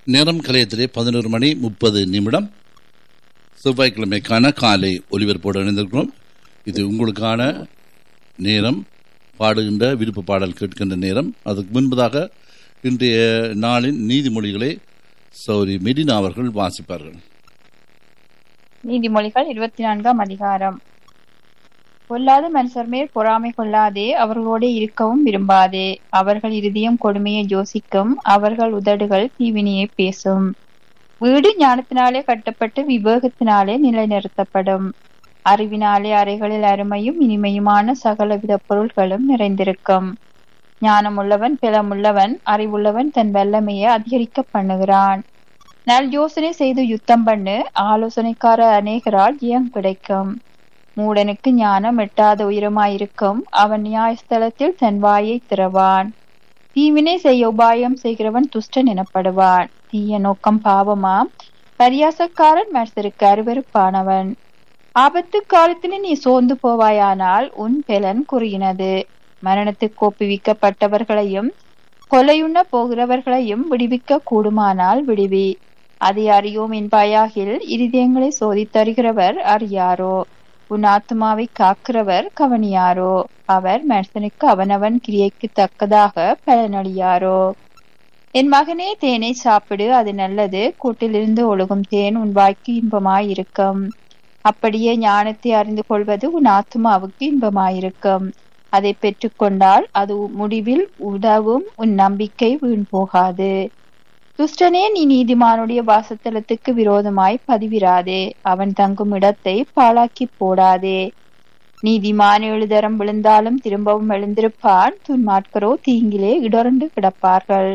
நேரம் கலையத்திலே பதினோரு மணி முப்பது நிமிடம் செவ்வாய்க்கிழமைக்கான காலை ஒலிபரப்போடு இணைந்திருக்கிறோம் இது உங்களுக்கான நேரம் பாடுகின்ற விருப்ப பாடல் கேட்கின்ற நேரம் அதுக்கு முன்பதாக இன்றைய நாளின் நீதிமொழிகளை சௌரி மெடினா அவர்கள் வாசிப்பார்கள் நீதிமொழிகள் இருபத்தி நான்காம் அதிகாரம் பொல்லாத மனுஷர் மேல் பொறாமை கொள்ளாதே அவர்களோட இருக்கவும் விரும்பாதே அவர்கள் இருதயம் கொடுமையை யோசிக்கும் அவர்கள் உதடுகள் தீவினியை பேசும் வீடு ஞானத்தினாலே கட்டப்பட்டு விவேகத்தினாலே நிலைநிறுத்தப்படும் அறிவினாலே அறைகளில் அருமையும் இனிமையுமான சகலவித பொருள்களும் நிறைந்திருக்கும் ஞானமுள்ளவன் பிளமுள்ளவன் அறிவுள்ளவன் தன் வல்லமையை அதிகரிக்க பண்ணுகிறான் நல் யோசனை செய்து யுத்தம் பண்ணு ஆலோசனைக்கார அநேகரால் ஜெயம் கிடைக்கும் மூடனுக்கு ஞானம் எட்டாத உயரமாயிருக்கும் அவன் நியாயஸ்தலத்தில் தன் வாயை திறவான் தீவினை செய்ய உபாயம் செய்கிறவன் துஷ்டன் எனப்படுவான் தீய நோக்கம் பாவமாம் பரியாசக்காரன் மனசருக்கு அருவருப்பானவன் ஆபத்து காலத்திலே நீ சோர்ந்து போவாயானால் உன் பெலன் குறுகினது மரணத்துக்கு ஒப்புவிக்கப்பட்டவர்களையும் கொலையுண்ண போகிறவர்களையும் விடுவிக்க கூடுமானால் விடுவி அதை அறியோம் என்பாயாகில் இருதயங்களை சோதித்தருகிறவர் அறியாரோ உன் ஆத்மாவை காக்கிறவர் கவனியாரோ அவர் மனுஷனுக்கு அவனவன் கிரியைக்கு தக்கதாக பலனடியாரோ என் மகனே தேனை சாப்பிடு அது நல்லது கூட்டிலிருந்து ஒழுகும் தேன் உன் வாய்க்கு இன்பமாயிருக்கும் அப்படியே ஞானத்தை அறிந்து கொள்வது உன் ஆத்மாவுக்கு இன்பமாயிருக்கும் அதை பெற்றுக்கொண்டால் அது முடிவில் உதவும் உன் நம்பிக்கை வீண் போகாது துஷ்டனே நீ நீதிமானுடைய வாசத்தலத்துக்கு விரோதமாய் பதிவிராதே அவன் தங்கும் இடத்தை பாழாக்கி போடாதே நீதிமான் எழுதரம் விழுந்தாலும் திரும்பவும் எழுந்திருப்பான் துன்மாட்கரோ தீங்கிலே இடர்ந்து கிடப்பார்கள்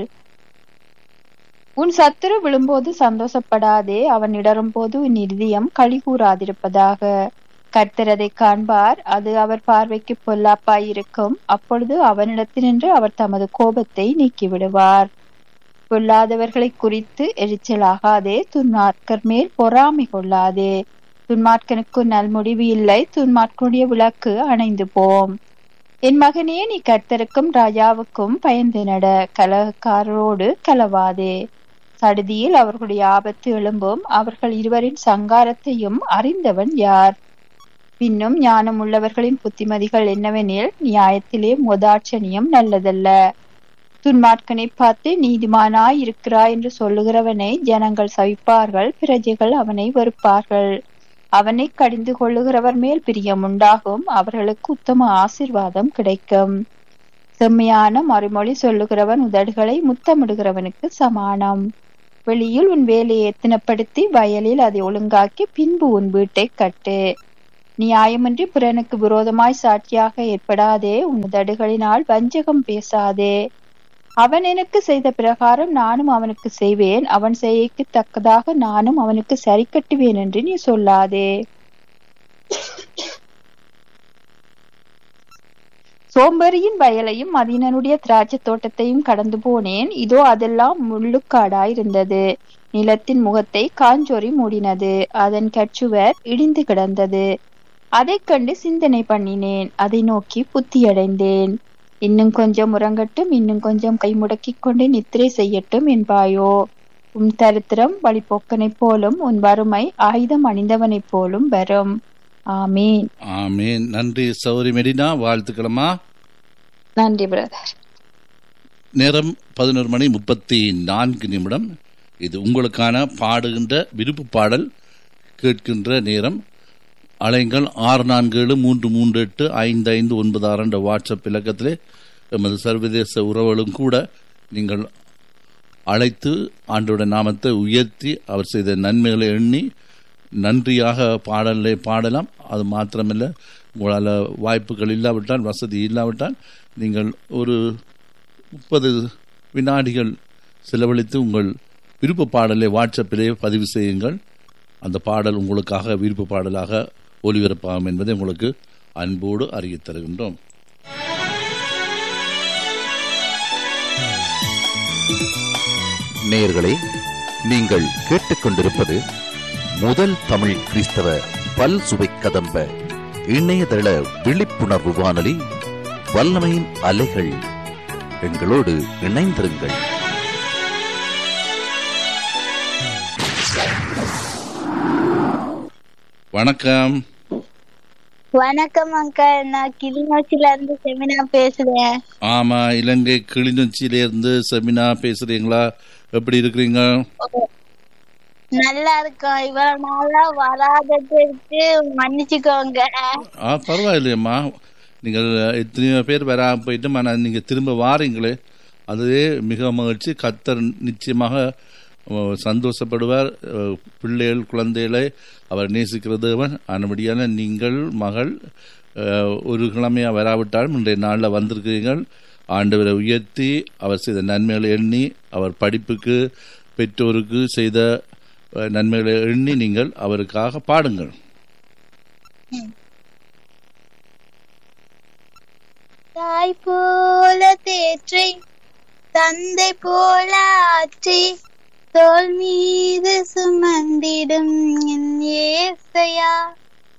உன் சத்துரு விழும்போது சந்தோஷப்படாதே அவன் இடரும் போது உன் இருதயம் களி கூறாதிருப்பதாக கர்த்தர் அதை காண்பார் அது அவர் பார்வைக்கு பொல்லாப்பாயிருக்கும் அப்பொழுது அவனிடத்தினின்று அவர் தமது கோபத்தை நீக்கிவிடுவார் பொல்லாதவர்களை குறித்து எரிச்சலாகாதே துன்மார்க்கர் மேல் பொறாமை கொள்ளாதே துன்மார்க்கனுக்கு நல்முடிவு இல்லை துன்மார்க்கனுடைய விளக்கு அணைந்து போம் என் மகனே நீ கர்த்தருக்கும் ராஜாவுக்கும் பயந்து நட கலகக்காரரோடு கலவாதே சடுதியில் அவர்களுடைய ஆபத்து எழும்பும் அவர்கள் இருவரின் சங்காரத்தையும் அறிந்தவன் யார் பின்னும் ஞானம் உள்ளவர்களின் புத்திமதிகள் என்னவெனில் நியாயத்திலே முதாட்சணியம் நல்லதல்ல துன்மார்க்கனை பார்த்து நீதிமானாய் இருக்கிறாய் என்று சொல்லுகிறவனை ஜனங்கள் சவிப்பார்கள் பிரஜைகள் அவனை வெறுப்பார்கள் அவனை கடிந்து கொள்ளுகிறவர் மேல் பிரியம் உண்டாகும் அவர்களுக்கு உத்தம ஆசிர்வாதம் கிடைக்கும் செம்மையான மறுமொழி சொல்லுகிறவன் உதடுகளை முத்தமிடுகிறவனுக்கு சமானம் வெளியில் உன் வேலையை எத்தனப்படுத்தி வயலில் அதை ஒழுங்காக்கி பின்பு உன் வீட்டை கட்டு நியாயமின்றி பிறனுக்கு விரோதமாய் சாட்சியாக ஏற்படாதே உன் உதடுகளினால் வஞ்சகம் பேசாதே அவன் எனக்கு செய்த பிரகாரம் நானும் அவனுக்கு செய்வேன் அவன் செய்யக்கு தக்கதாக நானும் அவனுக்கு சரி கட்டுவேன் என்று நீ சொல்லாதே சோம்பேறியின் வயலையும் மதியனனுடைய திராட்சை தோட்டத்தையும் கடந்து போனேன் இதோ அதெல்லாம் முள்ளுக்காடாயிருந்தது நிலத்தின் முகத்தை காஞ்சொறி மூடினது அதன் கச்சுவர் இடிந்து கிடந்தது அதைக் கண்டு சிந்தனை பண்ணினேன் அதை நோக்கி புத்தியடைந்தேன் இன்னும் கொஞ்சம் உறங்கட்டும் இன்னும் கொஞ்சம் கை முடக்கிக் கொண்டு நித்திரை செய்யட்டும் என்பாயோ உன் தரித்திரம் வழிபோக்கனைப் போலும் உன் வறுமை ஆயுதம் அணிந்தவனைப் போலும் வரும் ஆமீன் ஆமேன் நன்றி சௌரி மெடினா வாழ்த்துக்களம்மா நன்றி பிரதர் நேரம் பதினோரு மணி முப்பத்தி நான்கு நிமிடம் இது உங்களுக்கான பாடுகின்ற விருப்பு பாடல் கேட்கின்ற நேரம் அலைங்கள் ஆறு நான்கு ஏழு மூன்று மூன்று எட்டு ஐந்து ஐந்து ஒன்பது ஆறு என்ற வாட்ஸ்அப் இலக்கத்திலே எமது சர்வதேச உறவுகளும் கூட நீங்கள் அழைத்து ஆண்டோட நாமத்தை உயர்த்தி அவர் செய்த நன்மைகளை எண்ணி நன்றியாக பாடலை பாடலாம் அது மாத்திரமில்லை உங்களால் வாய்ப்புகள் இல்லாவிட்டால் வசதி இல்லாவிட்டால் நீங்கள் ஒரு முப்பது வினாடிகள் செலவழித்து உங்கள் விருப்ப பாடலை வாட்ஸ்அப்பிலே பதிவு செய்யுங்கள் அந்த பாடல் உங்களுக்காக விருப்ப பாடலாக ஒளிபரப்பாகும் என்பதை உங்களுக்கு அன்போடு அறிய தருகின்றோம் நேயர்களே நீங்கள் கேட்டுக்கொண்டிருப்பது முதல் தமிழ் கிறிஸ்தவ பல் சுவை கதம்ப இணையதள விழிப்புணர்வு வானொலி வல்லமையின் அலைகள் எங்களோடு இணைந்திருங்கள் வணக்கம் வணக்கம் அங்கிள் நான் கிளிநொச்சில இருந்து செமினா பேசுறேன் ஆமா இலங்கை கிளிநொச்சியில இருந்து செமினா பேசுறீங்களா எப்படி இருக்கிறீங்க நல்லா இருக்கோம் இவ்வளவு நாளா வராததுக்கு மன்னிச்சுக்கோங்க ஆ பரவாயில்லையம்மா நீங்கள் எத்தனையோ பேர் வராம போயிட்டு ஆனால் நீங்கள் திரும்ப வாரீங்களே அதுவே மிக மகிழ்ச்சி கத்தர் நிச்சயமாக அஹ், சந்தோஷப்படுவார் அஹ், பிள்ளைகள் குழந்தைகளை அவர் நேசிக்கிற தேவன் ஆனபடியான நீங்கள் மகள் அஹ், ஒரு கிழமையாக வராவிட்டாலும் இன்றைய நாளில் வந்திருக்கிறீர்கள் ஆண்டவரை உயர்த்தி அவர் செய்த நன்மைகளை எண்ணி அவர் படிப்புக்கு பெற்றோருக்கு செய்த அஹ், நன்மைகளை எண்ணி நீங்கள் அவருக்காக பாடுங்கள் தாய் போல தேற்றி தந்தை போல ஆற்றி தோல் மீது சுமந்திடும் என் ஏசையா